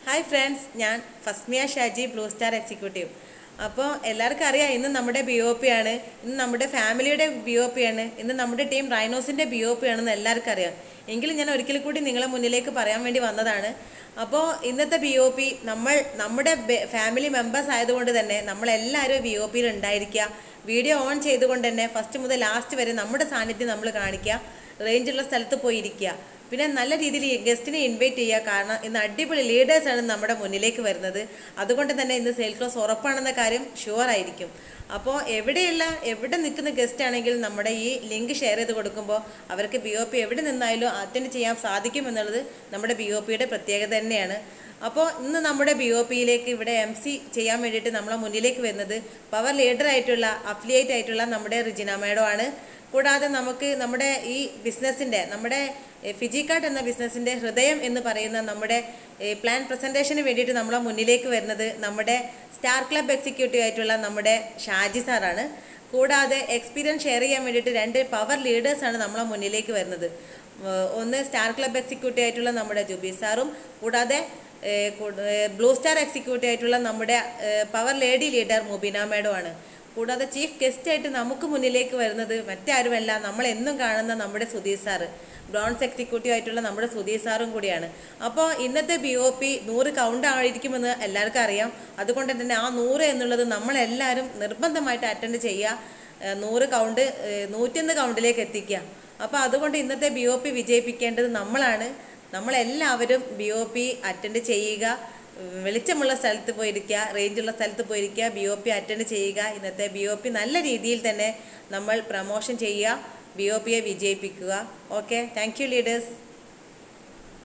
hi friends ഞാൻ Fasmiya Shaji blue star executive അപ്പോൾ എല്ലാവർക്കും അറിയാം ഇന്ന് നമ്മുടെ ബി ഒ പി ആണ് ഇന്ന് നമ്മുടെ ഫാമിലിയുടെ ബി ഒ പി ആണ് ഇന്ന് നമ്മുടെ ടീം റൈനോസിൻ്റെ ബി ഒ പി ആണെന്ന് എല്ലാവർക്കും അറിയാം എങ്കിലും ഞാൻ ഒരിക്കൽ കൂടി നിങ്ങളെ മുന്നിലേക്ക് പറയാൻ വേണ്ടി വന്നതാണ് അപ്പോൾ ഇന്നത്തെ ബി ഒ പി നമ്മൾ നമ്മുടെ ഫാമിലി മെമ്പേഴ്സ് ആയതുകൊണ്ട് തന്നെ നമ്മളെല്ലാവരും ബി ഒ പിയിൽ ഉണ്ടായിരിക്കുക വീഡിയോ ഓൺ ചെയ്തുകൊണ്ട് തന്നെ ഫസ്റ്റ് മുതൽ ലാസ്റ്റ് വരെ നമ്മുടെ സാന്നിധ്യം നമ്മൾ കാണിക്കുക റേഞ്ചുള്ള സ്ഥലത്ത് പോയി ഇരിക്കുക പിന്നെ നല്ല രീതിയിൽ ഗസ്റ്റിനെ ഇൻവൈറ്റ് ചെയ്യുക കാരണം ഇന്ന് അടിപൊളി ലീഡേഴ്സാണ് നമ്മുടെ മുന്നിലേക്ക് വരുന്നത് അതുകൊണ്ട് തന്നെ ഇന്ന് സെയിൽ ക്ലോസ് ഉറപ്പാണെന്ന കാര്യം ഷുവർ ആയിരിക്കും അപ്പോൾ എവിടെയുള്ള എവിടെ നിൽക്കുന്ന ഗസ്റ്റ് ആണെങ്കിലും നമ്മുടെ ഈ ലിങ്ക് ഷെയർ ചെയ്ത് കൊടുക്കുമ്പോൾ അവർക്ക് ബി ഒ പി എവിടെ നിന്നായാലും അറ്റൻഡ് ചെയ്യാൻ സാധിക്കും എന്നുള്ളത് നമ്മുടെ ബി ഒ പിയുടെ പ്രത്യേകത തന്നെയാണ് അപ്പോൾ ഇന്ന് നമ്മുടെ ബി ഒ പിയിലേക്ക് ഇവിടെ എം സി ചെയ്യാൻ വേണ്ടിയിട്ട് നമ്മളെ മുന്നിലേക്ക് വരുന്നത് പവർ ലീഡർ ആയിട്ടുള്ള അഫിലിയേറ്റ് ആയിട്ടുള്ള നമ്മുടെ റിജിന മേഡം ആണ് കൂടാതെ നമുക്ക് നമ്മുടെ ഈ ബിസിനസ്സിൻ്റെ നമ്മുടെ ഫിജിക്കാർട്ട് എന്ന ബിസിനസ്സിൻ്റെ ഹൃദയം എന്ന് പറയുന്ന നമ്മുടെ പ്ലാൻ പ്രസൻറ്റേഷന് വേണ്ടിയിട്ട് നമ്മളെ മുന്നിലേക്ക് വരുന്നത് നമ്മുടെ സ്റ്റാർ ക്ലബ് എക്സിക്യൂട്ടീവ് ആയിട്ടുള്ള നമ്മുടെ ഷാജി സാറാണ് കൂടാതെ എക്സ്പീരിയൻസ് ഷെയർ ചെയ്യാൻ വേണ്ടിയിട്ട് രണ്ട് പവർ ലീഡേഴ്സാണ് നമ്മളെ മുന്നിലേക്ക് വരുന്നത് ഒന്ന് സ്റ്റാർ ക്ലബ് എക്സിക്യൂട്ടീവ് ആയിട്ടുള്ള നമ്മുടെ ജുബി സാറും കൂടാതെ ബ്ലൂ സ്റ്റാർ എക്സിക്യൂട്ടീവ് ആയിട്ടുള്ള നമ്മുടെ പവർ ലേഡി ലീഡർ മുബിന മേഡമാണ് കൂടാതെ ചീഫ് ഗസ്റ്റ് ആയിട്ട് നമുക്ക് മുന്നിലേക്ക് വരുന്നത് മറ്റാരുമല്ല നമ്മൾ എന്നും കാണുന്ന നമ്മുടെ സുധീർ സാറ് ബ്രോൺസ് എക്സിക്യൂട്ടീവ് ആയിട്ടുള്ള നമ്മുടെ സുധീർ സാറും കൂടിയാണ് അപ്പോൾ ഇന്നത്തെ ബി ഒ പി നൂറ് കൗണ്ട് ആയിരിക്കുമെന്ന് എല്ലാവർക്കും അറിയാം അതുകൊണ്ട് തന്നെ ആ നൂറ് എന്നുള്ളത് നമ്മളെല്ലാവരും നിർബന്ധമായിട്ട് അറ്റൻഡ് ചെയ്യുക നൂറ് കൗണ്ട് നൂറ്റൊന്ന് കൗണ്ടിലേക്ക് എത്തിക്കുക അപ്പോൾ അതുകൊണ്ട് ഇന്നത്തെ ബി ഒ പി വിജയിപ്പിക്കേണ്ടത് നമ്മളാണ് നമ്മളെല്ലാവരും ബി ഒ പി അറ്റൻഡ് ചെയ്യുക വെളിച്ചമുള്ള സ്ഥലത്ത് പോയിരിക്കുക റേഞ്ചുള്ള സ്ഥലത്ത് പോയിരിക്കുക ബി ഒ പി അറ്റൻഡ് ചെയ്യുക ഇന്നത്തെ ബി ഒ പി നല്ല രീതിയിൽ തന്നെ നമ്മൾ പ്രമോഷൻ ചെയ്യുക ബി ഒ പിയെ വിജയിപ്പിക്കുക ഓക്കെ താങ്ക് യു ലീഡേഴ്സ്